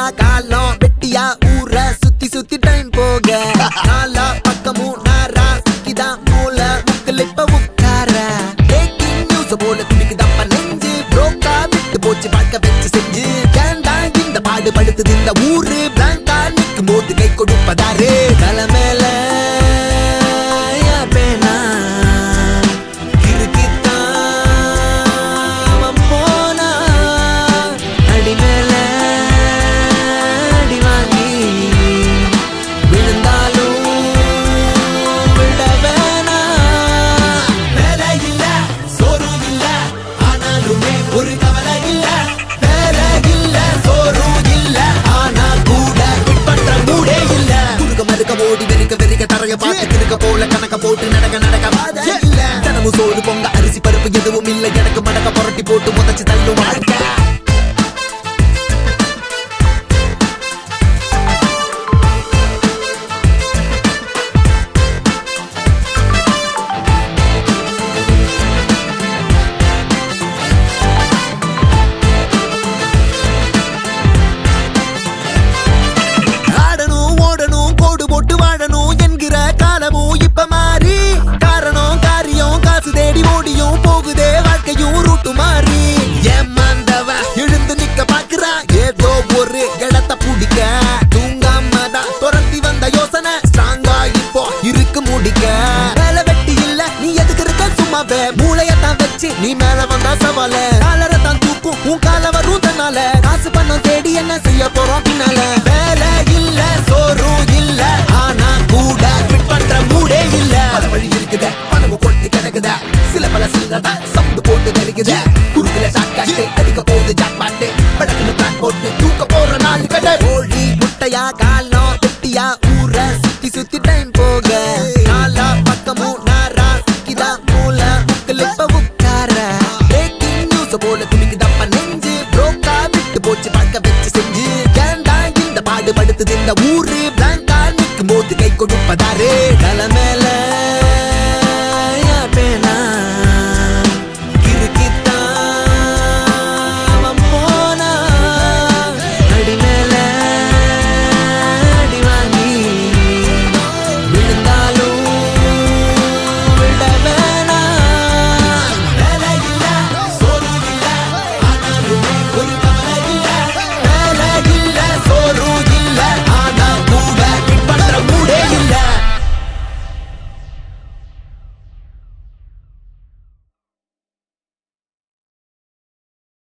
காலம் வெட்டியா ஊர சுத்தி சுத்தி டைம் போக நாலா பக்கமும் நாரா சிக்கிதான் மூல முக்கில் இப்ப உட்கார பிரேக்கிங் நியூஸ் போல துணிக்குதப்ப நெஞ்சு புரோக்கா விட்டு போச்சு பார்க்க வச்சு செஞ்சு ஏண்டா இந்த பாடு படுத்துது இந்த ஊரு பிளாங்கா நிக்கும் போது கை கொடுப்பதாரு தலை மேல யார் பேனா கிறுக்கித்தான் அவன் போனா அடி மேல அடி வாங்கி விழுந்தாலும் விட வேணா வேலை இல்ல சோறு இல்ல ஆனாலுமே ஒரு கவலை இல்ல வேலை இல்ல சோறு இல்ல ஆனா கூட quit பண்ற மூடே இல்ல குறுக்க மறுக்க ஓடி வெறுக்க வெறுக்க தரைய பார்த்து கிறுக்க போல கணக்க போட்டு நடக்க நடக்க வாத இல்ல தினமும் சோறு பொங்க அரிசி பருப்பு எதுவும் இல்ல எனக்கு மடக்க புரட்டி போட்டு முதச்சு தள்ளும் வாழ்க்கை ஆடணும் ஓடணும் கோடு போட்டு வாழணும் என்கிற காலமும் இப்ப மாறி காரணம் காரியம் காசு தேடி ஓடியும் போகுதே வாழ்க்கையும் ரூட்டு மாறி ஏமாந்தவ எழுந்து நிக்க பாக்குறா ஏதோ ஒரு இடத்த பிடிக்க தூங்காம தான் துரத்தி வந்த யோசனை ஸ்ட்ராங்கா இப்போ இருக்கு முடிக்க வேலை வெட்டி இல்ல நீ எதுக்கு இருக்க சும்மாவே மூளையத்தான் வச்சு நீ மேல வந்தா சவால காலரை தான் தூக்கும் உன் கால வரும் தன்னால காசு பணம் தேடி என்ன செய்ய போறோம் பின்னால வேலை இல்ல சோறு இல்ல ஆனா கூட quit பண்ற மூடே இல்ல பல வழி இருக்குத பணம் கொண்டு கிடக்குத சில பல சில்லத சவுண்டு போட்டு நெருக்குத குறுக்குல சாக்காட்டு அடிக்க போகுது ஜாக் பாட்டு படக்குன்னு பிளான் போட்டு தூக்க போற நாள் கடை கோழி முட்டையா காலம் வெட்டியா ஊர சுத்தி சுத்தி டைம் போக நாலா பக்கமும் நாரா சிக்கிதா மூல முக்கில் இப்ப உட்கார பிரேக்கிங் நியூஸ் போல துணிக்குதப்ப நெஞ்சு புரோக்கா விட்டு போச்சு பார்க்க வச்சு செஞ்சு ஏண்டா இந்த பாடு படுத்துது இந்த ஊரு பிளாங்கா நிக்கும் போது கை கொடுப்பதாரு தலை மேல